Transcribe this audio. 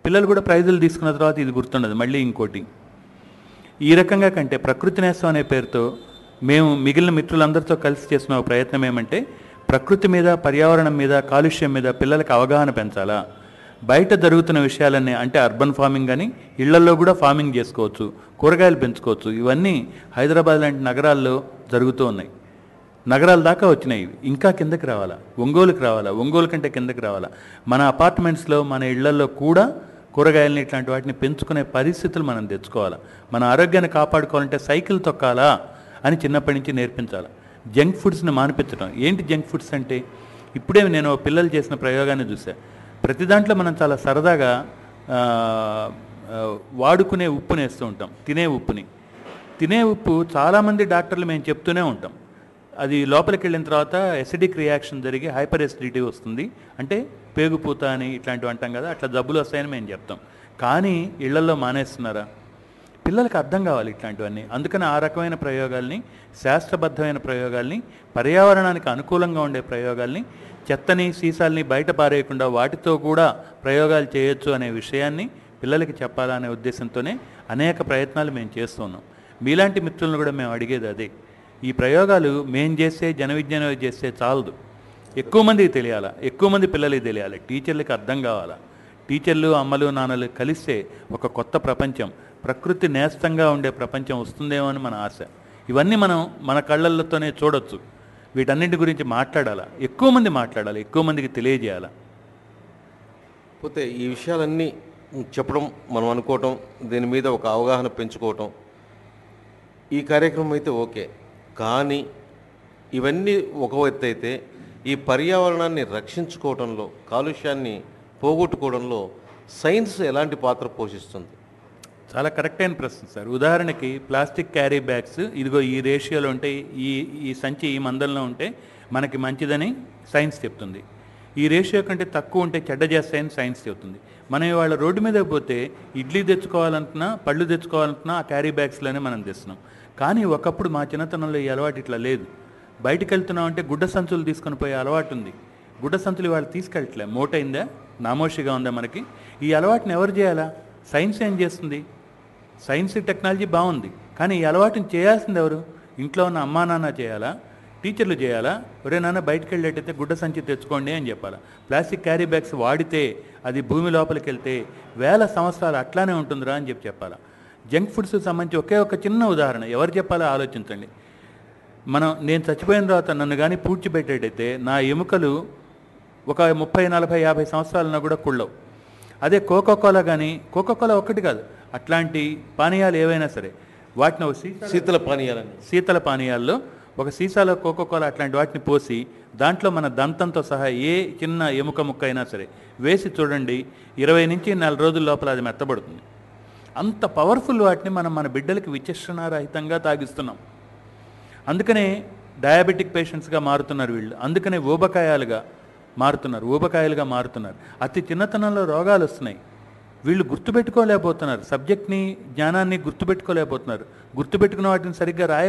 పిల్లలు కూడా ప్రైజులు తీసుకున్న తర్వాత ఇది గుర్తుండదు మళ్ళీ ఇంకోటి ఈ రకంగా కంటే ప్రకృతి నేస్తం అనే పేరుతో మేము మిగిలిన మిత్రులందరితో కలిసి చేసిన ఒక ప్రయత్నం ఏమంటే ప్రకృతి మీద పర్యావరణం మీద కాలుష్యం మీద పిల్లలకు అవగాహన పెంచాలా బయట జరుగుతున్న విషయాలన్నీ అంటే అర్బన్ ఫార్మింగ్ కానీ ఇళ్లలో కూడా ఫార్మింగ్ చేసుకోవచ్చు కూరగాయలు పెంచుకోవచ్చు ఇవన్నీ హైదరాబాద్ లాంటి నగరాల్లో జరుగుతూ ఉన్నాయి నగరాల దాకా వచ్చినాయి ఇవి. ఇంకా కిందకి రావాలా ఒంగోలుకి రావాలా ఒంగోలు కంటే కిందకి రావాలా మన అపార్ట్మెంట్స్లో మన ఇళ్లలో కూడా కూరగాయలని ఇట్లాంటి వాటిని పెంచుకునే పరిస్థితులు మనం తెచ్చుకోవాలా మన ఆరోగ్యాన్ని కాపాడుకోవాలంటే సైకిల్ తొక్కాలా అని చిన్నప్పటి నుంచి నేర్పించాలి జంక్ ఫుడ్స్ని మానిపించడం ఏంటి జంక్ ఫుడ్స్ అంటే ఇప్పుడే నేను ఓ పిల్లలు చేసిన ప్రయోగాన్ని చూసా ప్రతి దాంట్లో మనం చాలా సరదాగా ఆ, ఆ, వాడుకునే ఉప్పుని వేస్తూ ఉంటాం తినే ఉప్పుని తినే ఉప్పు చాలామంది డాక్టర్లు మేము చెప్తూనే ఉంటాం అది లోపలికి వెళ్ళిన తర్వాత ఎసిడిక్ రియాక్షన్ జరిగి హైపర్ ఎసిడిటీ వస్తుంది అంటే పేగుపూత అని ఇట్లాంటివి అంటాం కదా అట్లా జబ్బులు వస్తాయని మేము చెప్తాం కానీ ఇళ్లలో మానేస్తున్నారా పిల్లలకు అర్థం కావాలి ఇట్లాంటివన్నీ అందుకని ఆ రకమైన ప్రయోగాల్ని శాస్త్రబద్ధమైన ప్రయోగాల్ని పర్యావరణానికి అనుకూలంగా ఉండే ప్రయోగాల్ని చెత్తని సీసాల్ని బయట పారేయకుండా వాటితో కూడా ప్రయోగాలు చేయొచ్చు అనే విషయాన్ని పిల్లలకి చెప్పాలనే ఉద్దేశంతోనే అనేక ప్రయత్నాలు మేము చేస్తున్నాం మీలాంటి మిత్రులను కూడా మేము అడిగేది అదే ఈ ప్రయోగాలు మేం చేస్తే జన విజ్ఞానం చేస్తే చాలదు ఎక్కువ మందికి తెలియాలా ఎక్కువ మంది పిల్లలకి తెలియాలి టీచర్లకి అర్థం కావాలా టీచర్లు అమ్మలు నాన్నలు కలిస్తే ఒక కొత్త ప్రపంచం ప్రకృతి నేస్తంగా ఉండే ప్రపంచం వస్తుందేమో అని మన ఆశ ఇవన్నీ మనం మన కళ్ళల్లోతోనే చూడొచ్చు వీటన్నింటి గురించి మాట్లాడాలా ఎక్కువ మంది మాట్లాడాలి ఎక్కువ మందికి తెలియజేయాలా పోతే ఈ విషయాలన్నీ చెప్పడం మనం అనుకోవటం దీని మీద ఒక అవగాహన పెంచుకోవటం ఈ కార్యక్రమం అయితే ఓకే కానీ ఇవన్నీ ఒక ఎత్తు అయితే ఈ పర్యావరణాన్ని రక్షించుకోవడంలో కాలుష్యాన్ని పోగొట్టుకోవడంలో సైన్స్ ఎలాంటి పాత్ర పోషిస్తుంది చాలా కరెక్ట్ అయిన ప్రశ్న సార్ ఉదాహరణకి ప్లాస్టిక్ క్యారీ బ్యాగ్స్ ఇదిగో ఈ రేషియోలో ఉంటే ఈ ఈ సంచి ఈ మందంలో ఉంటే మనకి మంచిదని సైన్స్ చెప్తుంది ఈ రేషియో కంటే తక్కువ ఉంటే చెడ్డ చేస్తాయని సైన్స్ చెప్తుంది మనం ఇవాళ రోడ్డు మీద పోతే ఇడ్లీ తెచ్చుకోవాలనుకున్నా పళ్ళు తెచ్చుకోవాలనుకున్నా ఆ క్యారీ బ్యాగ్స్లోనే మనం తెస్తున్నాం కానీ ఒకప్పుడు మా చిన్నతనంలో ఈ అలవాటు ఇట్లా లేదు బయటికి వెళ్తున్నాం అంటే గుడ్డ సంచులు తీసుకొని పోయే అలవాటు ఉంది గుడ్డ సంచులు వాళ్ళు తీసుకెళ్ళట్లే మూటైందా నామోషిగా ఉందా మనకి ఈ అలవాటుని ఎవరు చేయాలా సైన్స్ ఏం చేస్తుంది సైన్స్ టెక్నాలజీ బాగుంది కానీ ఈ అలవాటుని చేయాల్సింది ఎవరు ఇంట్లో ఉన్న అమ్మా నాన్న చేయాలా టీచర్లు చేయాలా ఒరే నాన్న బయటకు వెళ్ళేటైతే గుడ్డ సంచి తెచ్చుకోండి అని చెప్పాలా ప్లాస్టిక్ క్యారీ బ్యాగ్స్ వాడితే అది భూమి లోపలికి వెళ్తే వేల సంవత్సరాలు అట్లానే ఉంటుందిరా అని చెప్పి చెప్పాలా జంక్ ఫుడ్స్కి సంబంధించి ఒకే ఒక చిన్న ఉదాహరణ ఎవరు చెప్పాలో ఆలోచించండి మనం నేను చచ్చిపోయిన తర్వాత నన్ను కానీ పూడ్చిపెట్టేటైతే నా ఎముకలు ఒక ముప్పై నలభై యాభై సంవత్సరాలన్నా కూడా కుళ్ళవు అదే కోకోకోలా కానీ కోకోకోలా ఒక్కటి కాదు అట్లాంటి పానీయాలు ఏవైనా సరే వాటిని ఒక సీసా శీతల పానీయాలని శీతల పానీయాల్లో ఒక సీసాలో కోకోకోలా అట్లాంటి వాటిని పోసి దాంట్లో మన దంతంతో సహా ఏ చిన్న ఎముక ముక్క అయినా సరే వేసి చూడండి ఇరవై నుంచి నెల రోజుల లోపల అది మెత్తబడుతుంది అంత పవర్ఫుల్ వాటిని మనం మన బిడ్డలకి విచక్షణారహితంగా తాగిస్తున్నాం అందుకనే డయాబెటిక్ పేషెంట్స్గా మారుతున్నారు వీళ్ళు అందుకనే ఊబకాయాలుగా మారుతున్నారు ఊబకాయాలుగా మారుతున్నారు అతి చిన్నతనంలో రోగాలు వస్తున్నాయి వీళ్ళు గుర్తుపెట్టుకోలేకపోతున్నారు సబ్జెక్ట్ని జ్ఞానాన్ని గుర్తుపెట్టుకోలేకపోతున్నారు గుర్తుపెట్టుకున్న వాటిని సరిగ్గా రాయ